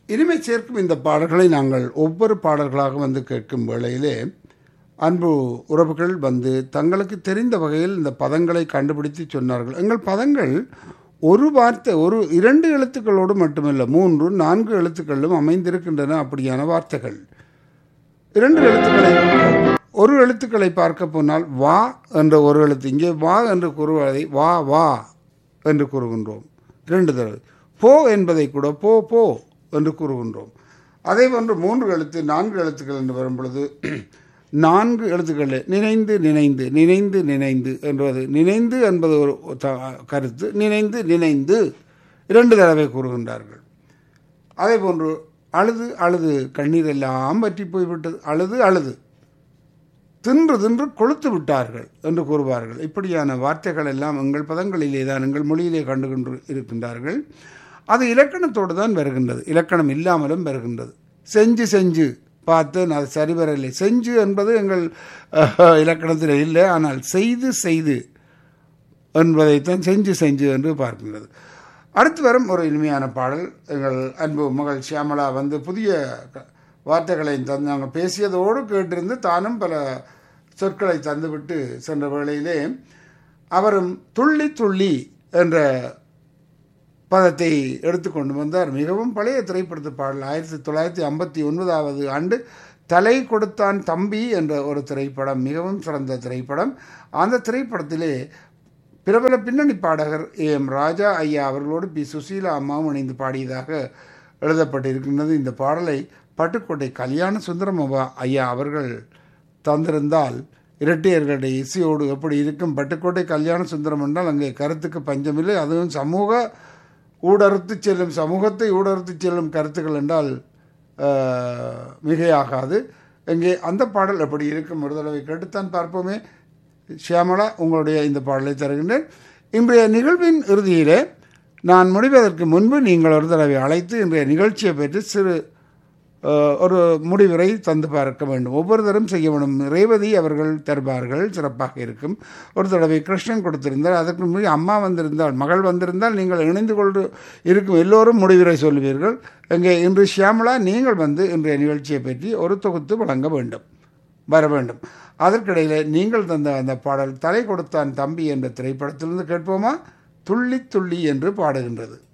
இனிமை சேர்க்கும் இந்த பாடல்களை நாங்கள் ஒவ்வொரு பாடல்களாக வந்து கேட்கும் வேளையிலே அன்பு உறவுகள் வந்து தங்களுக்கு தெரிந்த வகையில் இந்த பதங்களை கண்டுபிடித்து சொன்னார்கள் எங்கள் பதங்கள் ஒரு வார்த்தை ஒரு இரண்டு எழுத்துக்களோடு மட்டுமல்ல மூன்று நான்கு எழுத்துக்களிலும் அமைந்திருக்கின்றன அப்படியான வார்த்தைகள் இரண்டு எழுத்துக்களை ஒரு எழுத்துக்களை பார்க்க போனால் வா என்ற ஒரு எழுத்து இங்கே வா என்று கூறுவதை வா வா என்று கூறுகின்றோம் இரண்டு தடவை போ என்பதை கூட போ போ என்று கூறுகின்றோம் அதே போன்று மூன்று எழுத்து நான்கு எழுத்துக்கள் என்று வரும் பொழுது நான்கு எழுத்துக்கள் நினைந்து நினைந்து நினைந்து நினைந்து என்பது நினைந்து என்பது ஒரு த- கருத்து நினைந்து நினைந்து இரண்டு தடவை கூறுகின்றார்கள் அதே போன்று அழுது அழுது கண்ணீர் எல்லாம் வற்றி போய்விட்டது அழுது அழுது தின்று தின்று கொளுத்து விட்டார்கள் என்று கூறுவார்கள் இப்படியான வார்த்தைகள் எல்லாம் எங்கள் பதங்களிலே தான் எங்கள் மொழியிலே கண்டு கொண்டு இருக்கின்றார்கள் அது இலக்கணத்தோடு தான் வருகின்றது இலக்கணம் இல்லாமலும் வருகின்றது செஞ்சு செஞ்சு பார்த்தேன் அது சரி வரவில்லை செஞ்சு என்பது எங்கள் அஹ், இலக்கணத்தில் இல்லை ஆனால் செய்து செய்து என்பதைத்தான் செஞ்சு செஞ்சு என்று பார்க்கின்றது அடுத்து வரும் ஒரு இனிமையான பாடல் எங்கள் அன்பு மகள் சியாமளா வந்து புதிய க- வார்த்தைகளை தந்து நாங்கள் பேசியதோடு கேட்டிருந்து தானும் பல சொற்களை தந்துவிட்டு சென்ற வேளையிலே அவரும் துள்ளி துள்ளி என்ற பதத்தை எடுத்துக்கொண்டு வந்தார் மிகவும் பழைய திரைப்படத்து பாடல் ஆயிரத்தி தொள்ளாயிரத்தி ஐம்பத்தி ஒன்பதாவது ஆண்டு தலை கொடுத்தான் தம்பி என்ற ஒரு திரைப்படம் மிகவும் சிறந்த திரைப்படம் அந்த திரைப்படத்திலே பிரபல பின்னணி பாடகர் ஏ எம் ராஜா ஐயா அவர்களோடு பி சுசீலா அம்மாவும் இணைந்து பாடியதாக எழுதப்பட்டிருக்கின்றது இந்த பாடலை பட்டுக்கோட்டை கல்யாண சுந்தரமபா ஐயா அவர்கள் தந்திருந்தால் இரட்டையர்களுடைய இசையோடு எப்படி இருக்கும் பட்டுக்கோட்டை கல்யாண சுந்தரம் என்றால் அங்கே கருத்துக்கு பஞ்சமில்லை அதுவும் சமூக ஊடறுத்து செல்லும் சமூகத்தை ஊடறுத்து செல்லும் கருத்துக்கள் என்றால் ஆஹ், மிகையாகாது இங்கே அந்த பாடல் எப்படி இருக்கும் ஒரு தடவை கேட்டுத்தான் பார்ப்போமே ஷியாமளா உங்களுடைய இந்த பாடலை தருகின்றேன் இன்றைய நிகழ்வின் இறுதியிலே நான் முடிவதற்கு முன்பு நீங்கள் ஒரு தடவை அழைத்து இன்றைய நிகழ்ச்சியை பற்றி சிறு அஹ், ஒரு முடிவுரை தந்து பார்க்க வேண்டும் ஒவ்வொருத்தரும் செய்ய வேண்டும் ரேவதி அவர்கள் தருவார்கள் சிறப்பாக இருக்கும் ஒரு தடவை கிருஷ்ணன் கொடுத்திருந்தால் அதற்கு முன்னாடி அம்மா வந்திருந்தால் மகள் வந்திருந்தால் நீங்கள் இணைந்து கொண்டு இருக்கும் எல்லோரும் முடிவுரை சொல்வீர்கள் இங்கே இன்று ஷியாமளா நீங்கள் வந்து இன்றைய நிகழ்ச்சியை பற்றி ஒரு தொகுத்து வழங்க வேண்டும் வர வேண்டும் அதற்கிடையில் நீங்கள் தந்த அந்த பாடல் தலை கொடுத்தான் தம்பி என்ற திரைப்படத்திலிருந்து கேட்போமா துள்ளி துள்ளி என்று பாடுகின்றது